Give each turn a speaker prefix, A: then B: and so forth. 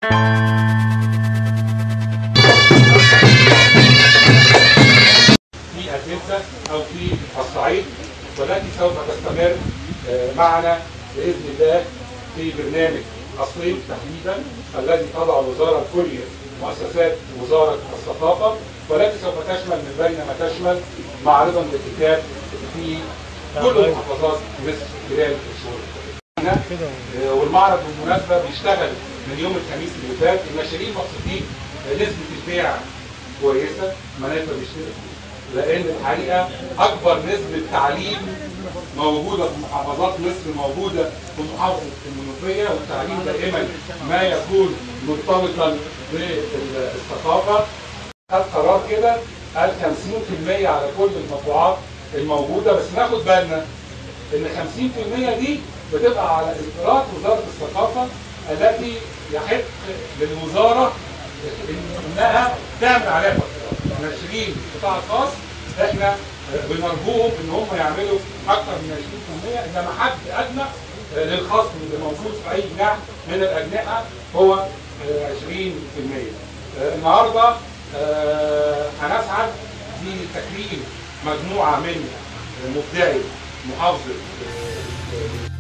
A: في أجهزة أو في الصعيد والتي سوف تستمر آه، معنا بإذن الله في برنامج الصيف تحديدا الذي تضع الوزارة كل مؤسسات وزارة الثقافة والتي سوف تشمل من بين ما تشمل معرضا للكتاب في كل محافظات مصر خلال الشهور القادمة. آه، والمعرض بالمناسبة بيشتغل من يوم الخميس اللي فات الناشرين مبسوطين آه، نسبة البيع كويسة منافع بيشتروا لان الحقيقه اكبر نسبه تعليم موجوده في محافظات مصر موجوده في محافظه المنوفيه والتعليم دائما ما يكون مرتبطا بالثقافه خد قرار كده قال 50% على كل المطبوعات الموجوده بس ناخد بالنا ان 50% دي بتبقى على انفراد وزاره الثقافه التي يحق للوزاره انها تعمل عليها تقريرات ناشرين القطاع الخاص احنا بنرجوهم ان هم يعملوا اكثر من 20% انما حد ادنى للخصم اللي موجود في اي جناح من الاجنحه هو آه، 20% آه، النهارده آه، هنسعد بتكريم مجموعه من مبدعي محافظه آه،